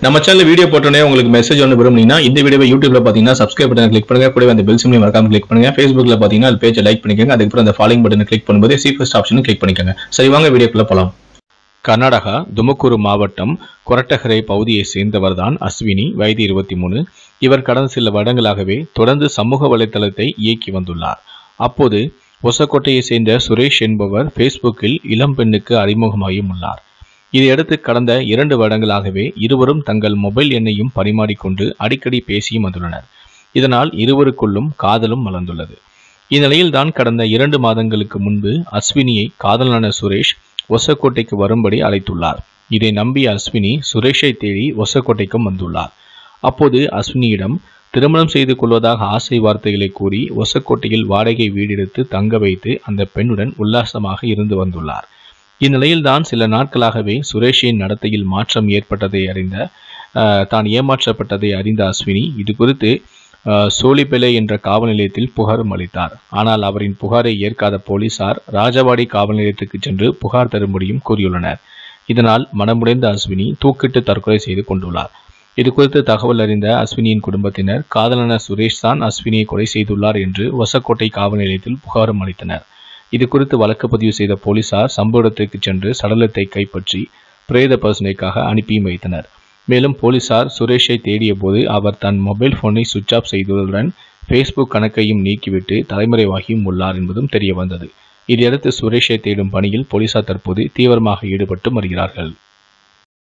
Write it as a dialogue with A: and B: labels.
A: நம்ம channel video போட்டோன்னே உங்களுக்கு மெசேஜ் ஒன்று விரும்புனீங்கன்னா இந்த வீடியோவை யூடியூப்ல பார்த்தீங்கன்னா சப்ஸ்கிரைப் பட்டன் கிளிக் பண்ணுங்க கூடவே அந்த பெல் சிம்லையும் மறக்காம கிளிக் பண்ணுங்க ஃபேஸ்புக்ல பார்த்தீங்கன்னா அது பேஜை லைக் பண்ணிக்கோங்க அதுக்கப்புறம் அந்த ஃபாலோயிங் பட்டனை கிளிக் பண்ணும்போது சி ஃபர்ஸ்ட் ஆப்ஷனும் கிளிக் பண்ணிக்கோங்க சரி வாங்க வீடியோக்குள்ள போலாம் கர்நாடகா துமக்கூரு மாவட்டம் கொரட்டகரை பகுதியை சேர்ந்தவர்தான் அஸ்வினி வயது இருபத்தி மூணு இவர் கடந்த சில வருடங்களாகவே தொடர்ந்து சமூக வலைத்தளத்தை இயக்கி வந்துள்ளார் அப்போது ஒசக்கோட்டையை சேர்ந்த சுரேஷ் என்பவர் ஃபேஸ்புக்கில் இளம் பெண்ணுக்கு அறிமுகமாகியும் உள்ளார் இதையடுத்து கடந்த இரண்டு வருடங்களாகவே இருவரும் தங்கள் மொபைல் எண்ணையும் பரிமாறிக்கொண்டு அடிக்கடி பேசியும் வந்துள்ளனர் இதனால் இருவருக்குள்ளும் காதலும் மலர்ந்துள்ளது இந்நிலையில்தான் கடந்த இரண்டு மாதங்களுக்கு முன்பு அஸ்வினியை காதலனான சுரேஷ் ஒசக்கோட்டைக்கு வரும்படி அழைத்துள்ளார் இதை நம்பிய அஸ்வினி சுரேஷை தேடி ஒசக்கோட்டைக்கும் வந்துள்ளார் அப்போது அஸ்வினியிடம் திருமணம் செய்து கொள்வதாக ஆசை வார்த்தைகளை கூறி ஒசக்கோட்டையில் வாடகை வீடெடுத்து தங்க வைத்து அந்த பெண்ணுடன் உல்லாசமாக இருந்து வந்துள்ளார் இந்நிலையில்தான் சில நாட்களாகவே சுரேஷின் நடத்தையில் மாற்றம் ஏற்பட்டதை அறிந்த ஆஹ், தான் ஏமாற்றப்பட்டதை அறிந்த அஸ்வினி இது குறித்து ஆஹ், சோலிபெலே என்ற காவல் நிலையத்தில் புகாரும் அளித்தார் ஆனால் அவரின் புகாரை ஏற்காத போலீசார் ராஜவாடி காவல் நிலையத்துக்கு சென்று புகார் தரும்படியும் கூறியுள்ளனர் இதனால் மனமுடைந்த அஸ்வினி தூக்கிட்டு தற்கொலை செய்து கொண்டுள்ளார் இது குறித்து தகவல் அறிந்த அஸ்வினியின் குடும்பத்தினர் காதலன சுரேஷ் தான் அஸ்வினியை கொலை செய்துள்ளார் என்று ஒசக்கோட்டை காவல் நிலையத்தில் புகாரும் அளித்தனர் இது குறித்து வழக்கு பதிவு செய்த போலீசார் சம்பவ இடத்திற்கு சென்று சடலத்தை கைப்பற்றி பிரேத பரிசோதனைக்காக அனுப்பியும் வைத்தனர் மேலும் போலீசார் சுரேஷை தேடிய போது அவர் தன் மொபைல் போனை சுவிட்ச் ஆஃப் செய்ததுடன் ஃபேஸ்புக் கணக்கையும் நீக்கிவிட்டு தலைமறைவாகியும் உள்ளார் என்பதும் தெரிய வந்தது இதையடுத்து சுரேஷை தேடும் பணியில் போலீசார் தற்போது தீவிரமாக ஈடுபட்டு வருகிறார்கள்